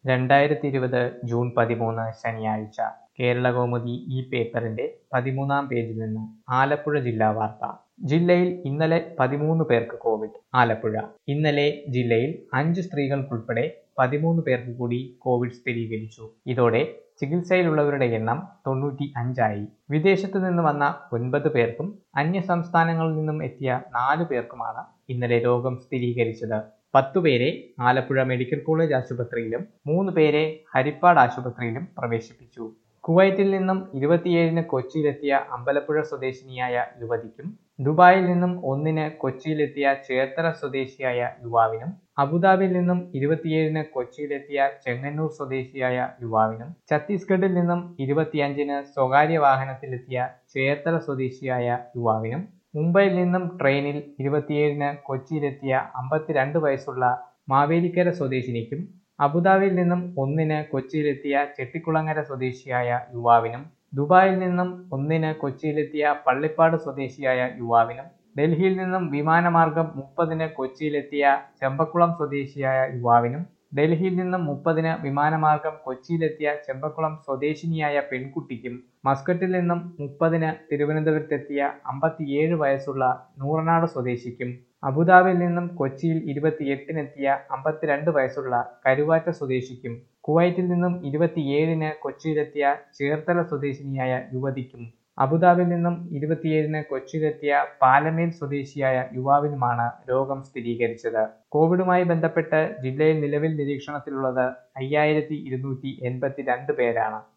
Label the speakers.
Speaker 1: രണ്ടായിരത്തി ഇരുപത് ജൂൺ പതിമൂന്ന് ശനിയാഴ്ച കേരളകൗമുദി ഈ പേപ്പറിന്റെ പതിമൂന്നാം പേജിൽ നിന്ന് ആലപ്പുഴ ജില്ലാ വാർത്ത ജില്ലയിൽ ഇന്നലെ പതിമൂന്ന് പേർക്ക് കോവിഡ് ആലപ്പുഴ ഇന്നലെ ജില്ലയിൽ അഞ്ച് സ്ത്രീകൾക്കുൾപ്പെടെ പതിമൂന്ന് പേർക്ക് കൂടി കോവിഡ് സ്ഥിരീകരിച്ചു ഇതോടെ ചികിത്സയിലുള്ളവരുടെ എണ്ണം തൊണ്ണൂറ്റി അഞ്ചായി വിദേശത്തു നിന്ന് വന്ന ഒൻപത് പേർക്കും അന്യ സംസ്ഥാനങ്ങളിൽ നിന്നും എത്തിയ നാല് പേർക്കുമാണ് ഇന്നലെ രോഗം സ്ഥിരീകരിച്ചത് പത്തുപേരെ ആലപ്പുഴ മെഡിക്കൽ കോളേജ് ആശുപത്രിയിലും മൂന്ന് പേരെ ഹരിപ്പാട് ആശുപത്രിയിലും പ്രവേശിപ്പിച്ചു കുവൈറ്റിൽ നിന്നും ഇരുപത്തിയേഴിന് കൊച്ചിയിലെത്തിയ അമ്പലപ്പുഴ സ്വദേശിനിയായ യുവതിക്കും ദുബായിൽ നിന്നും ഒന്നിന് കൊച്ചിയിലെത്തിയ ചേർത്തല സ്വദേശിയായ യുവാവിനും അബുദാബിയിൽ നിന്നും ഇരുപത്തിയേഴിന് കൊച്ചിയിലെത്തിയ ചെങ്ങന്നൂർ സ്വദേശിയായ യുവാവിനും ഛത്തീസ്ഗഡിൽ നിന്നും ഇരുപത്തിയഞ്ചിന് സ്വകാര്യ വാഹനത്തിലെത്തിയ ചേർത്തല സ്വദേശിയായ യുവാവിനും മുംബൈയിൽ നിന്നും ട്രെയിനിൽ ഇരുപത്തിയേഴിന് കൊച്ചിയിലെത്തിയ അമ്പത്തിരണ്ട് വയസ്സുള്ള മാവേലിക്കര സ്വദേശിനിക്കും അബുദാബിയിൽ നിന്നും ഒന്നിന് കൊച്ചിയിലെത്തിയ ചെട്ടിക്കുളങ്ങര സ്വദേശിയായ യുവാവിനും ദുബായിൽ നിന്നും ഒന്നിന് കൊച്ചിയിലെത്തിയ പള്ളിപ്പാട് സ്വദേശിയായ യുവാവിനും ഡൽഹിയിൽ നിന്നും വിമാനമാർഗം മുപ്പതിന് കൊച്ചിയിലെത്തിയ ചെമ്പക്കുളം സ്വദേശിയായ യുവാവിനും ഡൽഹിയിൽ നിന്നും മുപ്പതിന് വിമാനമാർഗം കൊച്ചിയിലെത്തിയ ചെമ്പക്കുളം സ്വദേശിനിയായ പെൺകുട്ടിക്കും മസ്കറ്റിൽ നിന്നും മുപ്പതിന് തിരുവനന്തപുരത്തെത്തിയ അമ്പത്തിയേഴ് വയസ്സുള്ള നൂറനാട് സ്വദേശിക്കും അബുദാബിയിൽ നിന്നും കൊച്ചിയിൽ ഇരുപത്തിയെട്ടിനെത്തിയ അമ്പത്തിരണ്ട് വയസ്സുള്ള കരുവാറ്റ സ്വദേശിക്കും കുവൈറ്റിൽ നിന്നും ഇരുപത്തിയേഴിന് കൊച്ചിയിലെത്തിയ ചേർത്തല സ്വദേശിനിയായ യുവതിക്കും അബുദാബിയിൽ നിന്നും ഇരുപത്തിയേഴിന് കൊച്ചിയിലെത്തിയ പാലമേൽ സ്വദേശിയായ യുവാവിനുമാണ് രോഗം സ്ഥിരീകരിച്ചത് കോവിഡുമായി ബന്ധപ്പെട്ട് ജില്ലയിൽ നിലവിൽ നിരീക്ഷണത്തിലുള്ളത് അയ്യായിരത്തി ഇരുന്നൂറ്റി എൺപത്തി രണ്ട് പേരാണ്